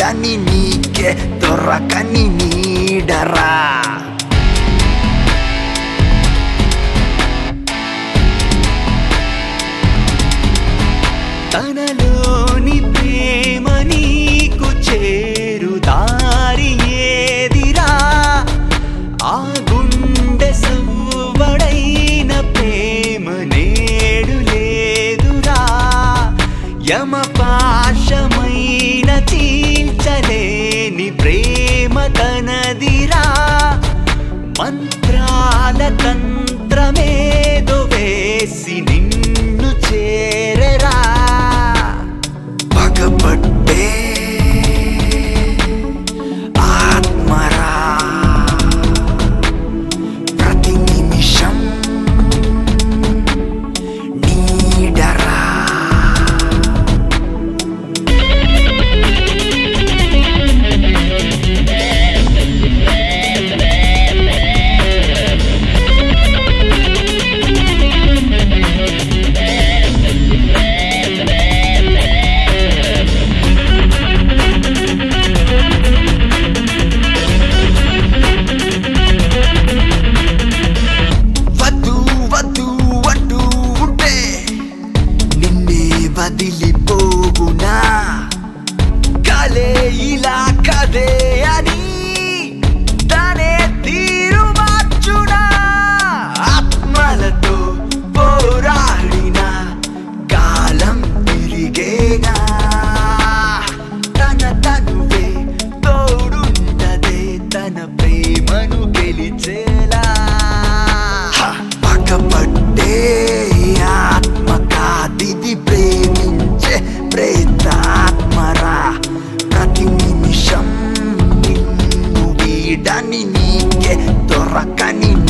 వీడని నీకే దొరకని నీడరా తనలోని ప్రేమ నీకు చేరు దారి ఏదిరా ఆ గుండె సవ్వడైన ప్రేమ నేడు లేదురా యమ పాశమైన చీల్చలేని ప్రేమ తనదిరా మంత్రాల తంత్రమేదో వేసి నిన్ను చేరరా పగబట్టే ఆత్మరా ప్రతి నిమిషం నీడరా వద్దు వద్దు అంటూ ఉంటే నిన్నే వదిలిపోవునా కలే ఇలా కదే అని తనే తీరు మార్చునా ఆత్మలతో పోరాడిన కాలం తిరిగేనా తన తనువే తోడుండదే తన ప్రేమను గెలిచేలా పగపట్టే ఆత్మ కాదిది ప్రేమించే ప్రేతాత్మరా ప్రతి నిమిషం నిన్ను వీడని నీకే దొరకని